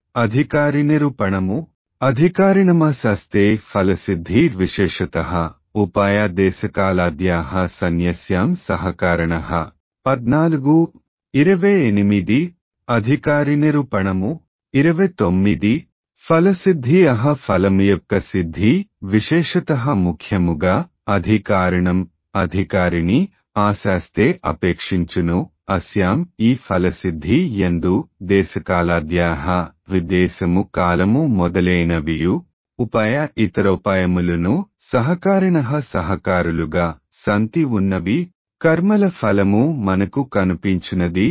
అధికారి నిరూపణము అధికారిణమసస్తే ఫలసిద్ధిర్విశేషత ఉపాయాదేశకాలాద్యాః సన్యస్యం సహకారణ పద్నాలుగు ఇరవై ఎనిమిది అధికారి నిరూపణము ఇరవై తొమ్మిది ఫలసిద్ధి అహ ఫలం యొక్క సిద్ధి విశేషత ముఖ్యముగా అధికారిణం అధికారిని ఆశాస్తే అపేక్షించును అస్యాం ఈ ఫలసిద్ధి ఎందు దేశకాలాద్యాహ విదేశము కాలము మొదలైనవియు ఉపాయ ఇతరోపాయములను సహకారిణ సహకారులుగా సంతి ఉన్నవి కర్మల ఫలము మనకు కనిపించినది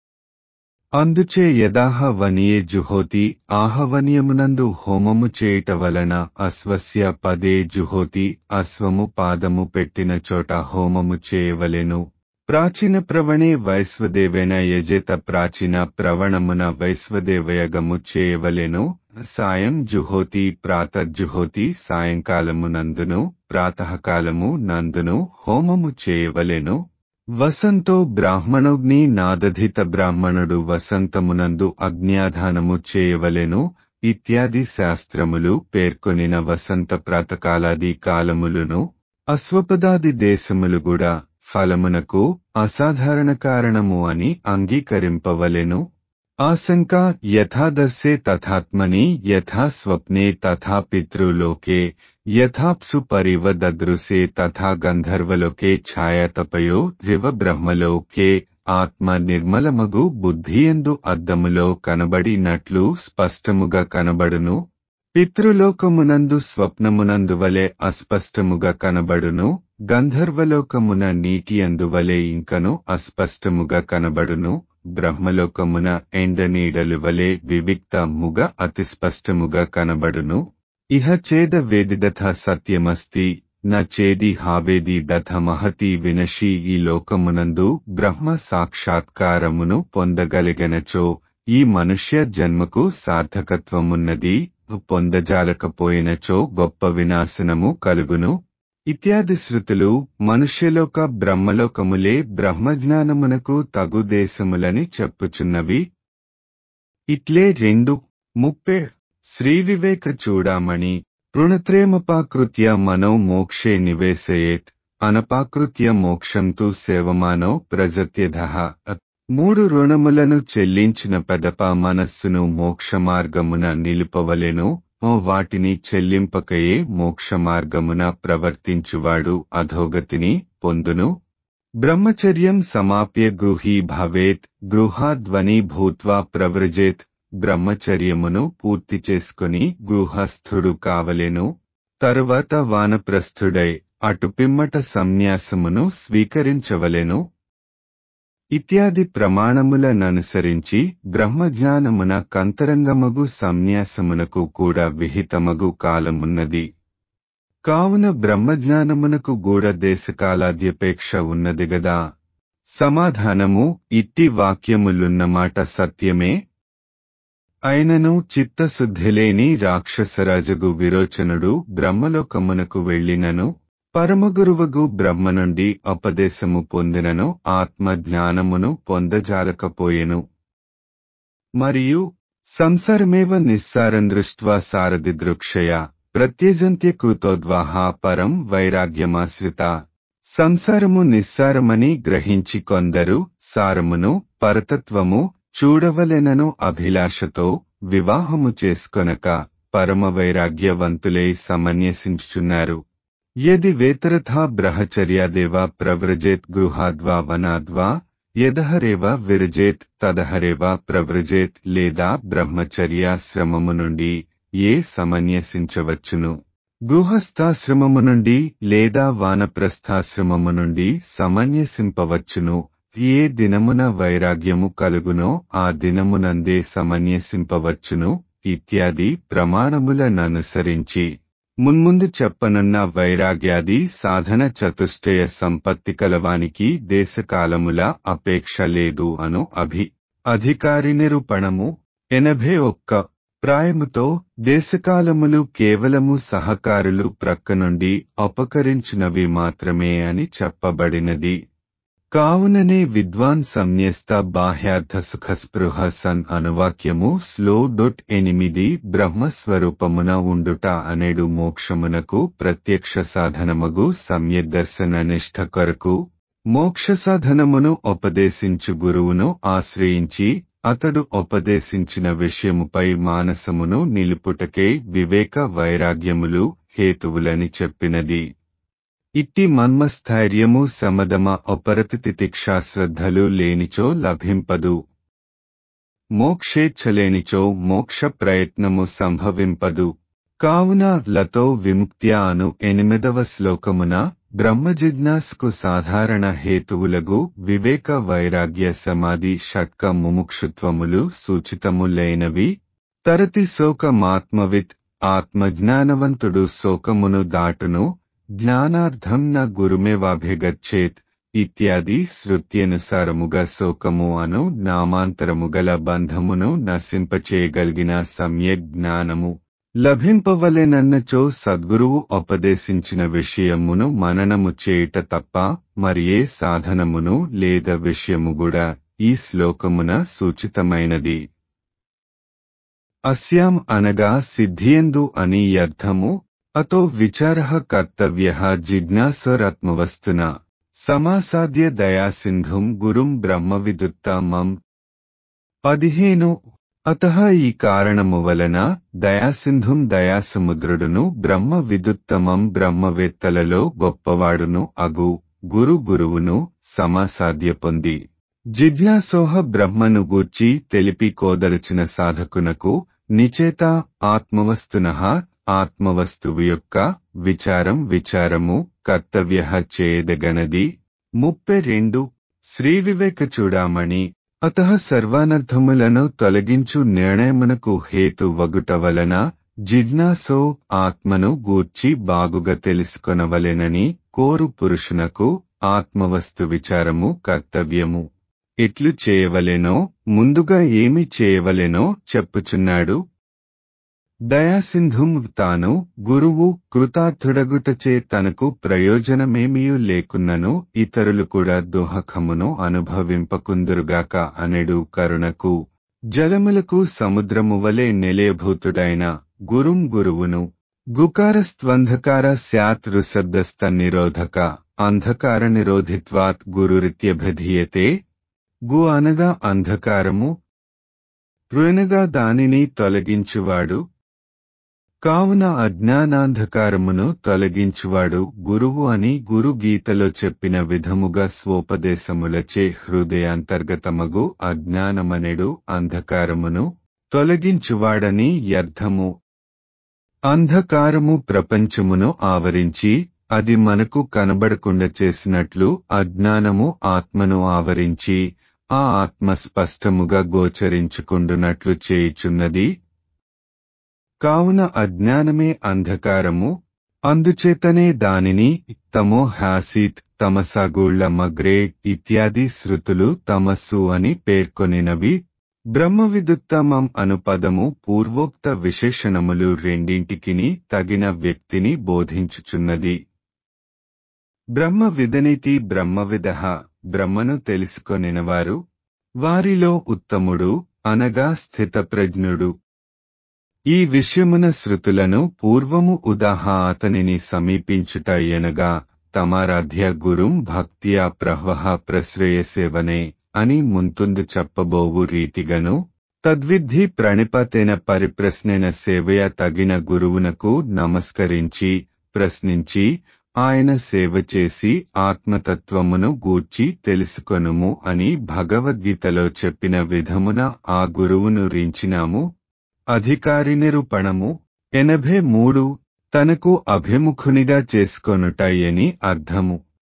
అందుచే యదాహ వనియే జుహోతి ఆహవనియమునందు హోమము చేయుట వలన అశ్వస్య పదే జుహోతి అశ్వము పాదము పెట్టిన చోట హోమము చేయవలెను ప్రాచీన ప్రవణే వైశ్వదేవేన యజేత ప్రాచీన ప్రవణమున వైశ్వదేవయగము చేయవలెను సాయం జుహోతి ప్రాతర్జుహోతి సాయంకాలమునందును ప్రాతకాలము నందును హోమము చేయవలెను వసంతో బ్రాహ్మణోగ్ని నాదధిత బ్రాహ్మణుడు వసంతమునందు అజ్ఞాధానము చేయవలెను ఇత్యాది శాస్త్రములు పేర్కొనిన వసంత ప్రాతకాలాది కాలములును అశ్వపదాది దేశములు కూడా ఫలమునకు అసాధారణ కారణము అని అంగీకరింపవలెను ఆశంక యథాదర్శే తథాత్మని యథా స్వప్నే తథా పితృలోకే యథాప్సు పరివ దదృశే తథా గంధర్వలోకే ఛాయాతపయో రివ బ్రహ్మలోకే ఆత్మ నిర్మలమగు బుద్ధియందు అద్దములో కనబడినట్లు స్పష్టముగా కనబడును పితృలోకమునందు స్వప్నమునందు వలె అస్పష్టముగా కనబడును గంధర్వలోకమున నీటి అందువలె ఇంకను అస్పష్టముగా కనబడును బ్రహ్మలోకమున ఎండనీడలు వలె వివిక్తముగ అతి స్పష్టముగా కనబడును ఇహ చేద వేదిదథ సత్యమస్తి న చేది హావేది దథ మహతి వినషి ఈ లోకమునందు బ్రహ్మ సాక్షాత్కారమును పొందగలిగనచో ఈ మనుష్య జన్మకు సార్థకత్వమున్నది పొందజాలకపోయినచో గొప్ప వినాశనము కలుగును ఇత్యాది శృతులు మనుష్యలోక బ్రహ్మలోకములే బ్రహ్మజ్ఞానమునకు తగు దేశములని చెప్పుచున్నవి ఇట్లే రెండు ముప్పే శ్రీ వివేక చూడామణి రుణత్రేమపాకృత్య మనో మోక్షే నివేశయేత్ అనపాకృత్య మోక్షం తు సేవమానో ప్రజత్యధ మూడు రుణములను చెల్లించిన పెదప మనస్సును మోక్ష మార్గమున నిలుపవలెను వాటిని చెల్లింపకయే మోక్ష మార్గమున ప్రవర్తించువాడు అధోగతిని పొందును బ్రహ్మచర్యం సమాప్య గృహీ భవేత్ గృహాధ్వని భూత్వా ప్రవ్రజేత్ బ్రహ్మచర్యమును పూర్తి చేసుకుని గృహస్థుడు కావలెను తరువాత వానప్రస్థుడై అటు పిమ్మట సన్యాసమును స్వీకరించవలెను ఇత్యాది ప్రమాణములననుసరించి బ్రహ్మజ్ఞానమున కంతరంగమగు సన్యాసమునకు కూడా విహితమగు కాలమున్నది కావున బ్రహ్మజ్ఞానమునకు గూఢ దేశకాలాద్యపేక్ష ఉన్నది గదా సమాధానము ఇట్టి వాక్యములున్నమాట సత్యమే అయినను చిత్తశుద్ధిలేని రాక్షసరాజగు విరోచనుడు బ్రహ్మలోకమునకు వెళ్ళినను పరమగురువగు బ్రహ్మ నుండి ఉపదేశము పొందినను ఆత్మ జ్ఞానమును పొందజాలకపోయెను మరియు సంసారమేవ నిస్సారం దృష్ట్వా సారథి దృక్షయ ప్రత్యజంత్యకృతోద్వాహ పరం వైరాగ్యమాశ్రిత సంసారము నిస్సారమని గ్రహించి కొందరు సారమును పరతత్వము చూడవలెనను అభిలాషతో వివాహము చేసుకొనక పరమ వైరాగ్యవంతులై సమన్యసించుచున్నారు యది వేతరథా బ్రహచర్యాదేవ ప్రవ్రజేత్ గృహాద్వా వనాద్వా యదహరేవ విరజేత్ తదహరేవ ప్రవ్రజేత్ లేదా బ్రహ్మచర్యాశ్రమము నుండి ఏ సమన్యసించవచ్చును గృహస్థాశ్రమము నుండి లేదా వానప్రస్థాశ్రమము నుండి సమన్యసింపవచ్చును ఏ దినమున వైరాగ్యము కలుగునో ఆ దినమునందే సమన్యసింపవచ్చును ఇత్యాది ప్రమాణములననుసరించి మున్ముందు చెప్పనున్న వైరాగ్యాది సాధన చతుష్టయ సంపత్తి కలవానికి దేశకాలముల అపేక్ష లేదు అను అభి అధికారి నిరూపణము ఎనభై ఒక్క ప్రాయముతో దేశకాలములు కేవలము సహకారులు ప్రక్క నుండి అపకరించినవి మాత్రమే అని చెప్పబడినది కావుననే విద్వాన్ సంన్యస్త బాహ్యార్థ సుఖస్పృహ సన్ అనువాక్యము స్లో డొట్ ఎనిమిది బ్రహ్మస్వరూపమున ఉండుట అనేడు మోక్షమునకు ప్రత్యక్ష సాధనమగు సమ్యదర్శన నిష్ఠ కొరకు మోక్ష సాధనమును ఉపదేశించు గురువును ఆశ్రయించి అతడు ఉపదేశించిన విషయముపై మానసమును నిలుపుటకే వివేక వైరాగ్యములు హేతువులని చెప్పినది ఇట్టి మన్మస్థైర్యము సమదమ అపరతి తితిక్షాశ్రద్ధలు లేనిచో లభింపదు మోక్షేచ్ఛలేనిచో మోక్ష ప్రయత్నము సంభవింపదు కావున లతో విముక్త్యా అను ఎనిమిదవ శ్లోకమున బ్రహ్మజిజ్ఞాసుకు సాధారణ హేతువులగు వివేక వైరాగ్య సమాధి షట్క ముముక్షుత్వములు సూచితములైనవి తరతి శోకమాత్మవిత్ ఆత్మజ్ఞానవంతుడు శోకమును దాటును జ్ఞానార్థం న గురుమేవాభిగచ్చేత్ ఇత్యాది శృత్యనుసారముగా శోకము అను నామాంతరము గల బంధమును నశింపచేయగలిగిన సమ్యక్ జ్ఞానము లభింపవలెనన్నచో సద్గురువు ఉపదేశించిన విషయమును మననము చేయుట తప్ప మరి ఏ సాధనమును లేదా విషయము కూడా ఈ శ్లోకమున సూచితమైనది అస్యాం అనగా సిద్ధియందు అని అర్థము అతో విచార కర్తవ్య జిజ్ఞాసరాత్మవస్తున సమాసాద్య దయాసింధుం గురుం బ్రహ్మవిదుత్తమం పదిహేను అత ఈ కారణము వలన దయాసింధుం దయాసముద్రుడును బ్రహ్మ విదుత్తమం బ్రహ్మవేత్తలలో గొప్పవాడును అగు గురు గురువును సమాసాధ్య పొంది జిజ్ఞాసోహ బ్రహ్మను గూర్చి తెలిపి కోదలచిన సాధకునకు నిచేత ఆత్మవస్తున ఆత్మవస్తువు యొక్క విచారం విచారము కర్తవ్య చేయదగనది ముప్పై రెండు శ్రీ వివేక చూడామణి అత సర్వానర్థములను తొలగించు నిర్ణయమునకు హేతు వగుట వలన జిజ్ఞాసో ఆత్మను గూర్చి బాగుగా తెలుసుకొనవలెనని కోరు పురుషునకు ఆత్మవస్తు విచారము కర్తవ్యము ఎట్లు చేయవలెనో ముందుగా ఏమి చేయవలెనో చెప్పుచున్నాడు దయాసింధుం తాను గురువు కృతార్థుడగుటచే తనకు ప్రయోజనమేమియూ లేకున్నను ఇతరులు కూడా దుహకమును అనుభవింపకుందురుగాక అనెడు కరుణకు జలములకు సముద్రము వలె నిలయభూతుడైన గురుం గురువును గుకారస్త్వంధకార స్యాత్ రుశబ్దస్త నిరోధక అంధకార నిరోధిత్వాత్ గురురిత్యభిధీయతే గు అనగా అంధకారము రుణగా దానిని తొలగించువాడు కావున అజ్ఞానాంధకారమును తొలగించువాడు గురువు అని గురు గీతలో చెప్పిన విధముగా స్వోపదేశములచే హృదయాంతర్గతమగు అజ్ఞానమనెడు అంధకారమును తొలగించువాడని అర్థము అంధకారము ప్రపంచమును ఆవరించి అది మనకు కనబడకుండా చేసినట్లు అజ్ఞానము ఆత్మను ఆవరించి ఆ ఆత్మ స్పష్టముగా గోచరించుకుండునట్లు చేయుచున్నది కావున అజ్ఞానమే అంధకారము అందుచేతనే దానిని తమో హాసీత్ తమసగూళ్ల మగ్రే ఇత్యాది శృతులు తమస్సు అని పేర్కొనినవి బ్రహ్మవిదుత్తమం అను పదము పూర్వోక్త విశేషణములు రెండింటికిని తగిన వ్యక్తిని బోధించుచున్నది బ్రహ్మ విదనితి బ్రహ్మవిద బ్రహ్మను తెలుసుకొనినవారు వారిలో ఉత్తముడు అనగా స్థితప్రజ్ఞుడు ఈ విషయమున శృతులను పూర్వము ఉదాహ అతనిని సమీపించుట ఎనగా తమారాధ్య గురుం భక్త్యా ప్రహ్వహ ప్రశ్రేయసేవనే అని ముంతుందు చెప్పబోవు రీతిగను తద్విద్ధి ప్రణిపతేన పరిప్రశ్నైన సేవయ తగిన గురువునకు నమస్కరించి ప్రశ్నించి ఆయన సేవ చేసి ఆత్మతత్వమును గూర్చి తెలుసుకొనుము అని భగవద్గీతలో చెప్పిన విధమున ఆ గురువును రించినాము అధికారి నిరూపణము ఎనభై మూడు తనకు అభిముఖునిగా చేసుకొనుటయని అర్థము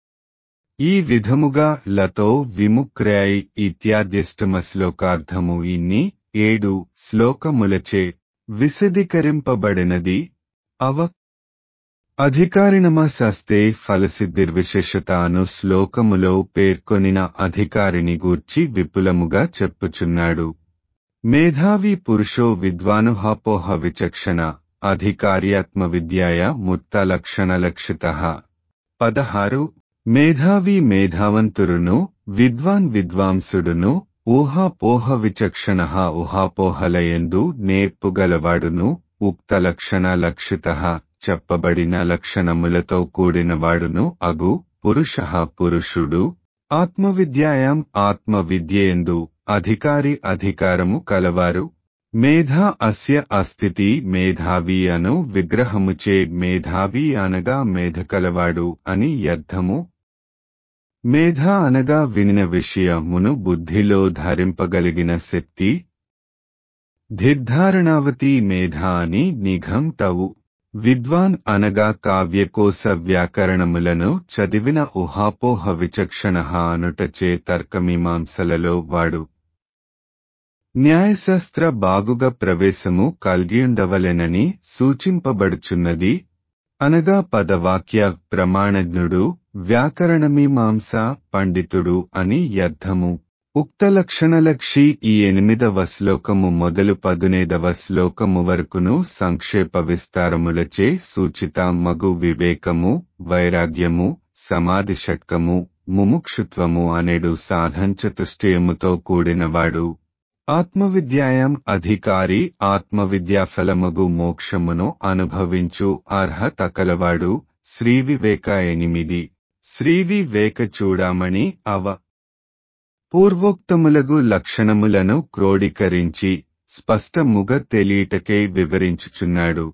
ఈ విధముగా లతో విముక్రయ్ ఇత్యాద్యష్టమ శ్లోకార్థము ఇన్ని ఏడు శ్లోకములచే విశదీకరింపబడినది అవ అధికారిణమా శస్తే ఫలసిద్ధిర్విశేషత అను శ్లోకములో పేర్కొనిన అధికారిని గూర్చి విపులముగా చెప్పుచున్నాడు మేధావి పురుషో విద్వానుహాపోహ విచక్షణ అధికార్యాత్మ విద్యాయ ముక్త లక్షణ లక్షిత పదహారు మేధావి మేధావంతురును విద్వాన్ విద్వాంసుడును ఊహాపోహ విచక్షణ ఊహాపోహలయందు నేర్పుగలవాడును ఉక్త లక్షణ లక్షిత చెప్పబడిన లక్షణములతో కూడినవాడును అగు పురుష పురుషుడు ఆత్మవిద్యాయాం ఆత్మవిద్యేందు అధికారి అధికారము కలవారు మేధా అస్య అస్థితి మేధావి అను విగ్రహముచే మేధావి అనగా మేధ కలవాడు అని అర్థము మేధ అనగా వినిన విషయమును బుద్ధిలో ధరింపగలిగిన శక్తి ధిర్ధారణావతి మేధ అని నిఘం తవు విద్వాన్ అనగా కావ్యకోశ వ్యాకరణములను చదివిన ఊహాపోహ విచక్షణ అనుటచే తర్కమీమాంసలలో వాడు న్యాయశాస్త్ర బాగుగా ప్రవేశము కల్గియుండవలెనని సూచింపబడుచున్నది అనగా పదవాక్య ప్రమాణజ్ఞుడు వ్యాకరణమీమాంస పండితుడు అని అర్థము ఉక్త లక్షణలక్షి ఈ ఎనిమిదవ శ్లోకము మొదలు పదునేదవ శ్లోకము వరకును సంక్షేప విస్తారములచే సూచిత మగు వివేకము వైరాగ్యము సమాధి షట్కము ముముక్షుత్వము అనేడు సాధంచతుష్టయముతో కూడినవాడు ఆత్మవిద్యాయం అధికారి ఆత్మవిద్యాఫలమగు మోక్షమును అనుభవించు అర్హత కలవాడు శ్రీవివేక ఎనిమిది శ్రీవివేక చూడామణి అవ పూర్వోక్తములగు లక్షణములను క్రోడీకరించి స్పష్టముగ తెలియటకై వివరించుచున్నాడు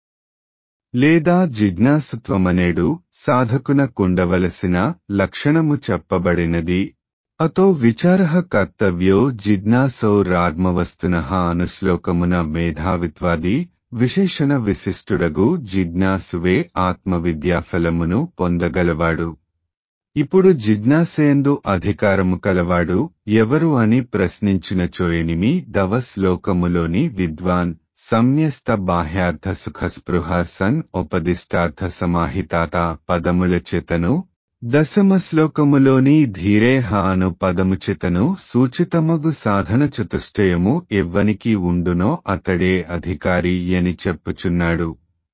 లేదా జిజ్ఞాసత్వమనేడు సాధకున కుండవలసిన లక్షణము చెప్పబడినది అతో విచార కర్తవ్యో జిజ్ఞాసౌ రాగ్మవస్తున అనుశ్లోకమున మేధావిత్వాది విశేషణ విశిష్టుడగు జిజ్ఞాసువే ఆత్మవిద్యాఫలమును పొందగలవాడు ఇప్పుడు జిజ్ఞాసేందు అధికారము కలవాడు ఎవరు అని ప్రశ్నించినచో ఎనిమి దవ శ్లోకములోని విద్వాన్ సంన్యస్త బాహ్యార్థ సుఖస్పృహ సన్ ఉపదిష్టార్థ సమాహితాత పదముల చేతను దశమ శ్లోకములోని ధీరేహ అను పదము చేతను సూచితమగు సాధన చతుష్టయము ఎవ్వనికి ఉండునో అతడే అధికారి అని చెప్పుచున్నాడు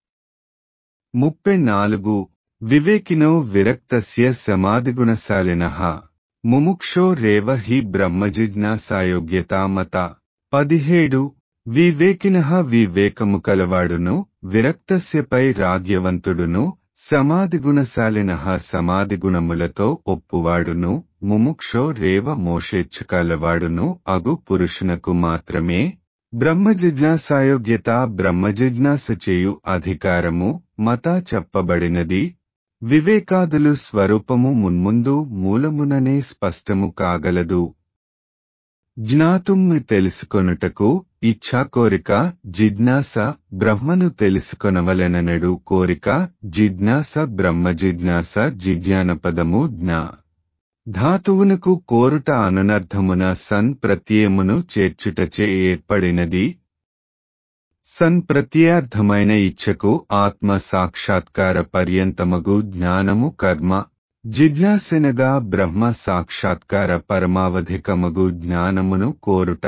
ముప్పై నాలుగు వివేకినో విరక్తస్య సమాధిగుణశాలిన ముముక్షో రేవ హి బ్రహ్మజిజ్ఞాసాయోగ్యతా మత పదిహేడు వివేకిన వివేకము కలవాడును విరక్తస్యపై రాగ్యవంతుడును సమాధిగుణశాలిన సమాధిగుణములతో ఒప్పువాడును ముముక్షో రేవ మోషేచ్ఛ కలవాడును అగు పురుషునకు మాత్రమే బ్రహ్మజిజ్ఞాసాయోగ్యత బ్రహ్మజిజ్ఞాస చేయు అధికారము మత చెప్పబడినది వివేకాదులు స్వరూపము మున్ముందు మూలముననే స్పష్టము కాగలదు జ్ఞాతుం తెలుసుకొనుటకు ఇచ్ఛా కోరిక జిజ్ఞాస బ్రహ్మను తెలుసుకొనవలెననడు కోరిక జిజ్ఞాస బ్రహ్మ జిజ్ఞాస జిజ్ఞానపదము జ్ఞా ధాతువునకు కోరుట అననర్థమున సన్ ప్రత్యయమును చేర్చుటచే ఏర్పడినది సన్ ప్రత్యయార్థమైన ఇచ్ఛకు ఆత్మ సాక్షాత్కార పర్యంతమగు జ్ఞానము కర్మ జిజ్ఞాసెనగా బ్రహ్మ సాక్షాత్కార పరమావధికమగు జ్ఞానమును కోరుట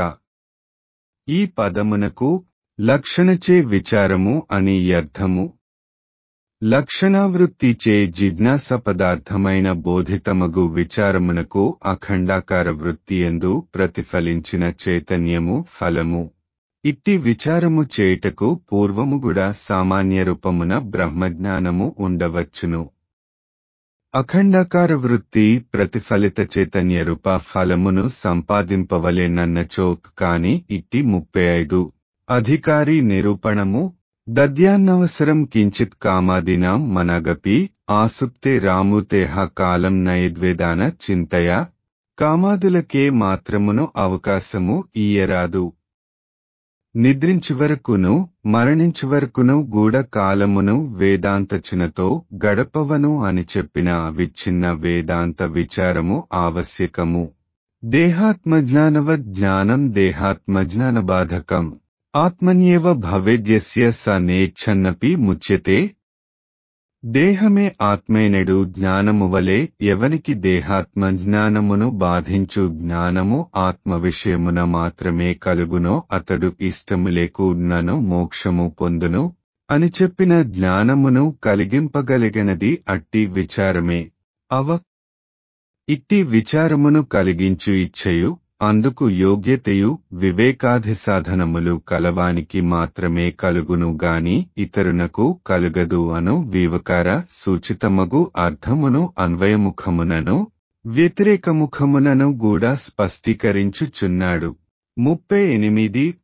ఈ పదమునకు లక్షణచే విచారము అని అర్థము లక్షణావృత్తిచే జిజ్ఞాస పదార్థమైన బోధితమగు విచారమునకు అఖండాకార వృత్తి ఎందు ప్రతిఫలించిన చైతన్యము ఫలము ఇట్టి విచారము చేయుటకు పూర్వము కూడా సామాన్య రూపమున బ్రహ్మజ్ఞానము ఉండవచ్చును అఖండాకార వృత్తి ప్రతిఫలిత చైతన్య రూప ఫలమును సంపాదింపవలేనన్నచో కాని ఇట్టి ముప్పై ఐదు అధికారి నిరూపణము దద్యాన్నవసరం కించిత్ కామాదినాం మనగపి ఆసుప్తే రాముతేహ కాలం నయద్వేదాన చింతయ కామాదులకే మాత్రమును అవకాశము ఇయ్యరాదు నిద్రించు వరకును మరణించు వరకును గూఢ కాలమును వేదాంతచునతో గడపవను అని చెప్పిన విచ్ఛిన్న వేదాంత విచారము ఆవశ్యకము దేహాత్మజ్ఞానవ జ్ఞానం దేహాత్మజ్ఞాన బాధకం ఆత్మన్యేవ భవేద్యస్య స నేచ్ఛన్నపి ముచ్యతే దేహమే ఆత్మేనడు జ్ఞానము వలె ఎవనికి దేహాత్మ జ్ఞానమును బాధించు జ్ఞానము ఆత్మ విషయమున మాత్రమే కలుగునో అతడు ఇష్టము లేకున్నను మోక్షము పొందును అని చెప్పిన జ్ఞానమును కలిగింపగలిగినది అట్టి విచారమే అవ ఇట్టి విచారమును కలిగించు ఇచ్చయు అందుకు యోగ్యతయు వివేకాధిసాధనములు కలవానికి మాత్రమే కలుగును గాని ఇతరునకు కలుగదు అను వీవకార సూచితమగు అర్థమును అన్వయముఖమునను వ్యతిరేకముఖమునను కూడా స్పష్టీకరించుచున్నాడు ముప్పై ఎనిమిది